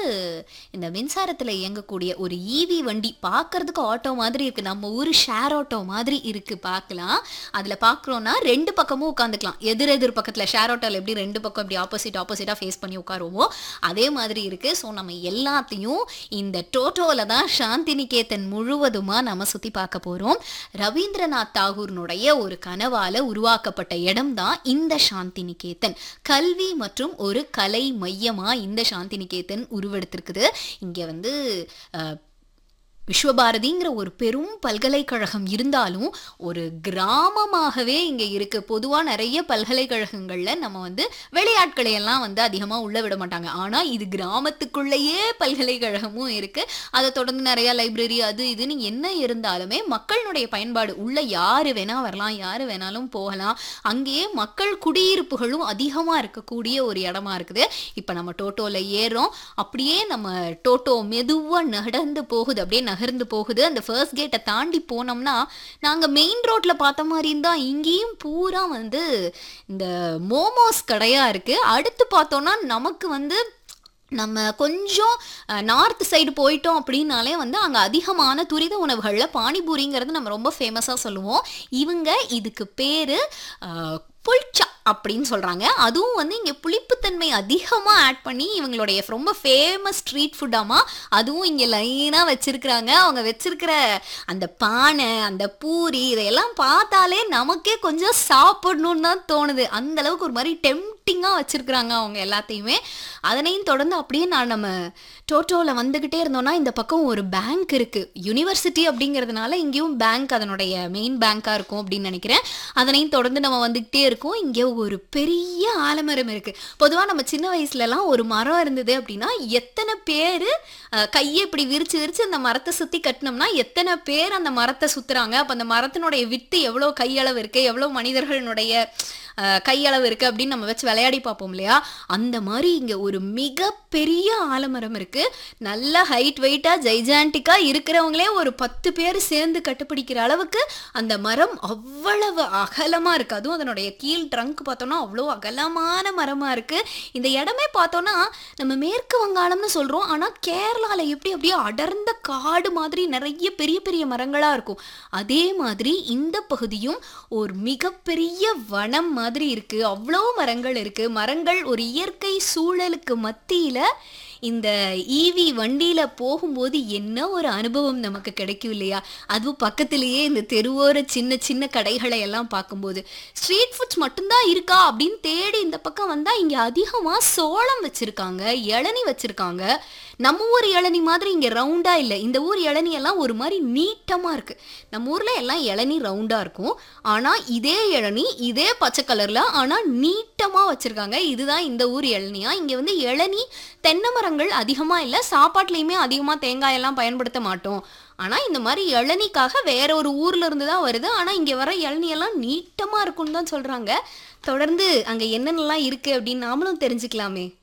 இந்த மின்சாரத்துல இயங்கக்கூடிய ஒரு ஈவி வண்டி பார்க்கறதுக்கு ஆட்டோ மாதிரி இருக்கு நம்ம ஊர் ஷேர் ஆட்டோ மாதிரி இருக்கு பார்க்கலாம் அதுல பார்க்குறோன்னா ரெண்டு பக்கமும் உட்காந்துக்கலாம் எதிர் எதிர் பக்கத்துல ஷேர் ஆட்டோல எப்படி ரெண்டு பக்கம் இப்படி ஆப்போசிட் ஆப்போசிட்டா ஃபேஸ் பண்ணி உட்காருவோமோ அதே மாதிரி இருக்கு ஸோ நம்ம எல்லாத்தையும் இந்த டோட்டோல தான் சாந்தி நிகேதன் முழுவதுமா நம்ம சுத்தி பார்க்க போறோம் ரவீந்திரநாத் தாகூர்னுடைய ஒரு கனவால உருவாக்கப்பட்ட இடம் தான் இந்த சாந்தி நிகேதன் கல்வி மற்றும் ஒரு கலை மையமா இந்த சாந்தி நிகேதன் உருவெடுத்திருக்குது இங்க வந்து அஹ், விஸ்வபாரதிங்கிற ஒரு பெரும் பல்கலைக்கழகம் இருந்தாலும் ஒரு கிராமமாகவே இங்கே இருக்கு பொதுவாக நிறைய பல்கலைக்கழகங்களில் நம்ம வந்து வெளியாட்களை எல்லாம் வந்து அதிகமாக உள்ள விட மாட்டாங்க ஆனால் இது கிராமத்துக்குள்ளேயே பல்கலைக்கழகமும் இருக்கு அதை தொடர்ந்து நிறைய லைப்ரரி அது இதுன்னு என்ன இருந்தாலுமே மக்களுடைய பயன்பாடு உள்ள யாரு வேணா வரலாம் யாரு வேணாலும் போகலாம் அங்கேயே மக்கள் குடியிருப்புகளும் அதிகமாக இருக்கக்கூடிய ஒரு இடமா இருக்குது இப்போ நம்ம டோட்டோல ஏறுறோம் அப்படியே நம்ம டோட்டோ மெதுவாக நடந்து போகுது அப்படியே நகர்ந்து போகுது அந்த ஃபர்ஸ்ட் கேட்டை தாண்டி போனோம்னா நாங்கள் மெயின் ரோட்ல பார்த்த மாதிரி இருந்தால் இங்கேயும் பூரா வந்து இந்த மோமோஸ் கடையாக இருக்கு அடுத்து பார்த்தோம்னா நமக்கு வந்து நம்ம கொஞ்சம் நார்த் சைடு போயிட்டோம் அப்படின்னாலே வந்து அங்கே அதிகமான துரித உணவுகளில் பானிபூரிங்கிறது நம்ம ரொம்ப ஃபேமஸாக சொல்லுவோம் இவங்க இதுக்கு பேர் புல்ச்சா அப்படின்னு சொல்கிறாங்க அதுவும் வந்து இங்கே புளிப்புத்தன்மை அதிகமாக ஆட் பண்ணி இவங்களுடைய ரொம்ப ஃபேமஸ் ஸ்ட்ரீட் ஃபுட்டாமா அதுவும் இங்கே லைனாக வச்சிருக்கிறாங்க அவங்க வச்சிருக்கிற அந்த பானை அந்த பூரி இதையெல்லாம் பார்த்தாலே நமக்கே கொஞ்சம் சாப்பிடணும்னு தான் தோணுது அந்த அளவுக்கு ஒரு மாதிரி டெம்டிங்காக வச்சிருக்கிறாங்க அவங்க எல்லாத்தையுமே அதனையும் தொடர்ந்து அப்படியே நான் நம்ம டோட்டோவில் வந்துக்கிட்டே இருந்தோம்னா இந்த பக்கம் ஒரு பேங்க் இருக்குது யூனிவர்சிட்டி அப்படிங்கிறதுனால இங்கேயும் பேங்க் அதனுடைய மெயின் பேங்காக இருக்கும் அப்படின்னு நினைக்கிறேன் அதனையும் தொடர்ந்து நம்ம வந்துக்கிட்டே இருக்கோம் இங்கே ஒரு பெரிய ஆலமரம் இருக்குது பொதுவாக நம்ம சின்ன வயசுலலாம் ஒரு மரம் இருந்தது அப்படின்னா எத்தனை பேர் கையை இப்படி விரிச்சு விரிச்சு அந்த மரத்தை சுற்றி கட்டினோம்னா எத்தனை பேர் அந்த மரத்தை சுற்றுறாங்க அப்போ அந்த மரத்தினுடைய வித்து எவ்வளோ கையளவு இருக்குது எவ்வளோ மனிதர்களுடைய அஹ், கையளவு இருக்குது அப்படின்னு நம்ம வச்சு விளையாடி பார்ப்போம் இல்லையா அந்த மாதிரி இங்கே ஒரு மிகப்பெரிய ஆலமரம் இருக்குது நல்ல ஹைட் வெயிட்டாக ஜைஜாண்டிக்காக இருக்கிறவங்களே ஒரு பத்து பேர் சேர்ந்து கட்டுப்பிடிக்கிற அளவுக்கு அந்த மரம் அவ்வளவு அகலமாக இருக்குது அதுவும் அதனுடைய கீழ் ட்ரங்க் பார்த்தோன்னா அவ்வளோ அகலமான மரமாக இருக்குது இந்த இடமே பார்த்தோன்னா நம்ம மேற்கு வங்காளம்னு சொல்கிறோம் ஆனால் கேரளாவில் எப்படி அப்படியே அடர்ந்த காடு மாதிரி நிறைய பெரிய பெரிய மரங்களாக இருக்கும் அதே மாதிரி இந்த பகுதியும் ஒரு மிகப்பெரிய வனம் மாதிரி இருக்கு அவ்வளோ மரங்கள் இருக்கு மரங்கள் ஒரு இயற்கை சூழலுக்கு மத்தியில இந்த ஈவி வண்டியில போகும்போது என்ன ஒரு அனுபவம் நமக்கு கிடைக்கும் இல்லையா அதுவும் பக்கத்திலேயே இந்த தெருவோர சின்ன சின்ன கடைகளை எல்லாம் பார்க்கும்போது ஸ்ட்ரீட் ஃபுட்ஸ் மட்டும்தான் இருக்கா அப்படின்னு தேடி இந்த பக்கம் வந்தா இங்க அதிகமா சோளம் வச்சிருக்காங்க இளநி வச்சிருக்காங்க நம்ம ஊர் இளநி மாதிரி இங்க ரவுண்டா இல்லை இந்த ஊர் இளநி எல்லாம் ஒரு மாதிரி நீட்டமா இருக்கு நம்ம ஊர்ல எல்லாம் இளநி ரவுண்டா இருக்கும் ஆனா இதே இளநி இதே பச்சை கலர்ல ஆனா நீட்டமா வச்சிருக்காங்க இதுதான் இந்த ஊர் இளநியா இங்க வந்து இளநி தென்னை மரங்கள் அதிகமா இல்லை சாப்பாட்டுலயுமே அதிகமா தேங்காய் எல்லாம் பயன்படுத்த மாட்டோம் ஆனா இந்த மாதிரி இளநிக்காக வேற ஒரு ஊர்ல இருந்து தான் வருது ஆனா இங்க வர இளநி எல்லாம் நீட்டமா இருக்கும்னு தான் சொல்றாங்க தொடர்ந்து அங்க என்னென்னலாம் இருக்கு அப்படின்னு நாமளும் தெரிஞ்சுக்கலாமே